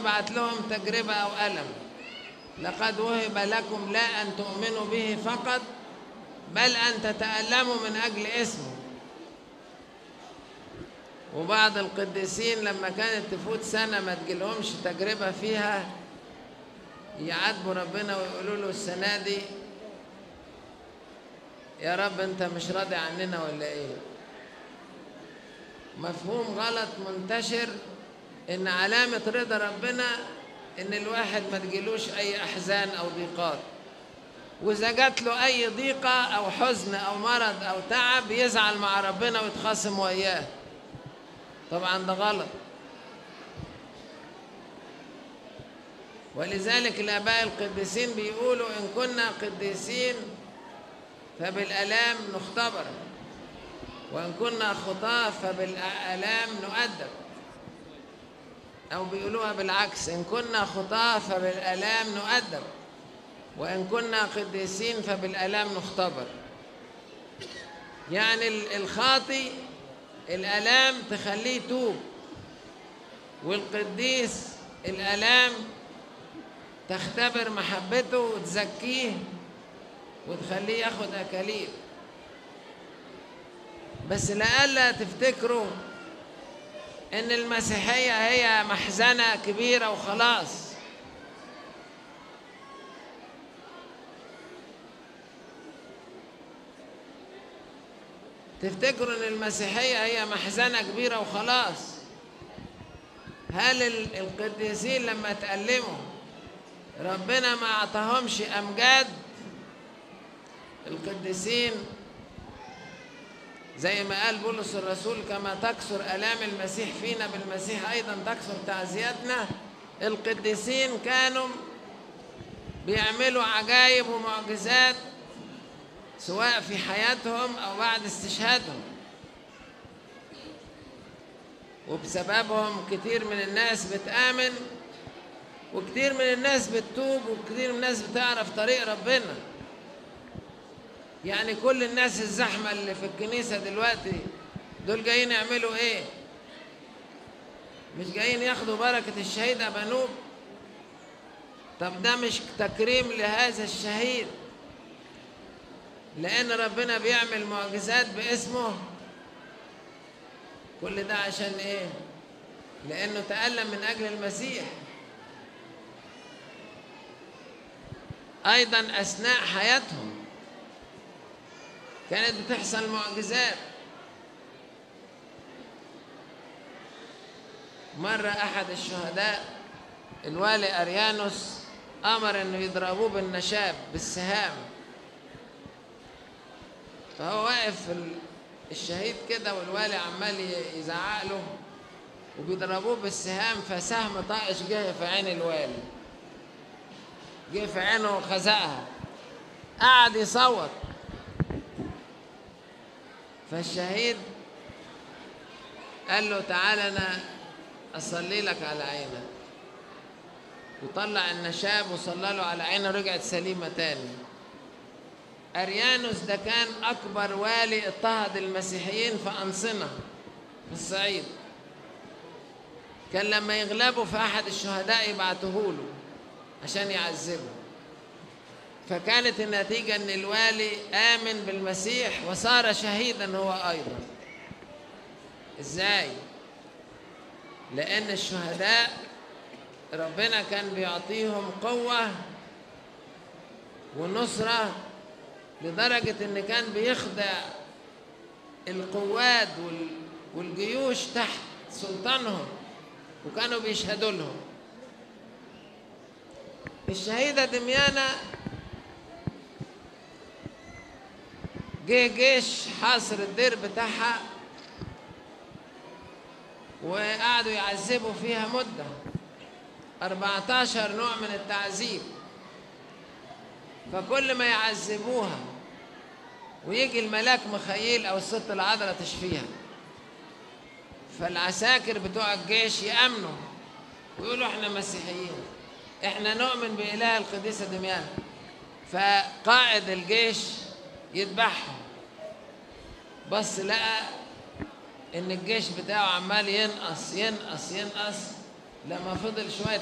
يبعت لهم تجربة أو ألم لقد وهب لكم لا أن تؤمنوا به فقط بل أن تتألموا من أجل اسمه وبعض القديسين لما كانت تفوت سنة ما تجيلهمش تجربة فيها يعاتبوا ربنا ويقولوا له السنة دي يا رب أنت مش راضي عننا ولا إيه؟ مفهوم غلط منتشر إن علامة رضا ربنا إن الواحد ما تجيلوش أي أحزان أو ضيقات وإذا جات له أي ضيقة أو حزن أو مرض أو تعب يزعل مع ربنا ويتخاصم وياه طبعا ده غلط ولذلك الآباء القديسين بيقولوا إن كنا قديسين فبالآلام نختبر وإن كنا خطاة فبالآلام نؤدب أو بيقولوها بالعكس إن كنا خطاة فبالآلام نؤدب وإن كنا قديسين فبالآلام نختبر يعني الخاطي الآلام تخليه توب والقديس الآلام تختبر محبته وتزكيه وتخليه ياخد أكاليل بس لألا تفتكروا إن المسيحية هي محزنة كبيرة وخلاص تفتكروا ان المسيحيه هي محزنه كبيره وخلاص هل القديسين لما تألموا ربنا ما اعطاهمش امجاد القديسين زي ما قال بولس الرسول كما تكثر الام المسيح فينا بالمسيح ايضا تكثر تعزيتنا القديسين كانوا بيعملوا عجائب ومعجزات سواء في حياتهم أو بعد استشهادهم وبسببهم كتير من الناس بتآمن وكتير من الناس بتتوب وكتير من الناس بتعرف طريق ربنا يعني كل الناس الزحمة اللي في الكنيسة دلوقتي دول جايين يعملوا ايه مش جايين ياخدوا بركة الشهيد أبانوب طب ده مش تكريم لهذا الشهيد لأن ربنا بيعمل معجزات باسمه كل ده عشان إيه؟ لأنه تألم من أجل المسيح أيضا أثناء حياتهم كانت بتحصل معجزات مرة أحد الشهداء الوالي أريانوس أمر إنه يضربوه بالنشاب بالسهام فهو واقف الشهيد كده والوالي عمال يزعق له وبيضربوه بالسهام فسهم طائش جه في عين الوالي جه في عينه وخزقها قعد يصوت فالشهيد قال له تعالى انا اصلي لك على عينك وطلع النشاب وصلى له على عينه رجعت سليمه تاني أريانوس ده كان أكبر والي اضطهد المسيحيين في أنصنة في الصعيد كان لما يغلبوا في أحد الشهداء يبعتوه له عشان يعذبه فكانت النتيجة أن الوالي آمن بالمسيح وصار شهيدا هو أيضا إزاي؟ لأن الشهداء ربنا كان بيعطيهم قوة ونصرة لدرجة إن كان بيخدع القوات والجيوش تحت سلطانهم وكانوا بيشهدوا لهم الشهيدة دميانة جه جيش حاصر الدير بتاعها وقعدوا يعذبوا فيها مدة 14 نوع من التعذيب فكل ما يعذبوها ويجي الملاك مخيل او الست العذراء تشفيها فالعساكر بتوع الجيش يامنوا ويقولوا احنا مسيحيين احنا نؤمن باله القديسه دميان فقائد الجيش يذبحهم بس لقى ان الجيش بتاعه عمال ينقص ينقص ينقص لما فضل شويه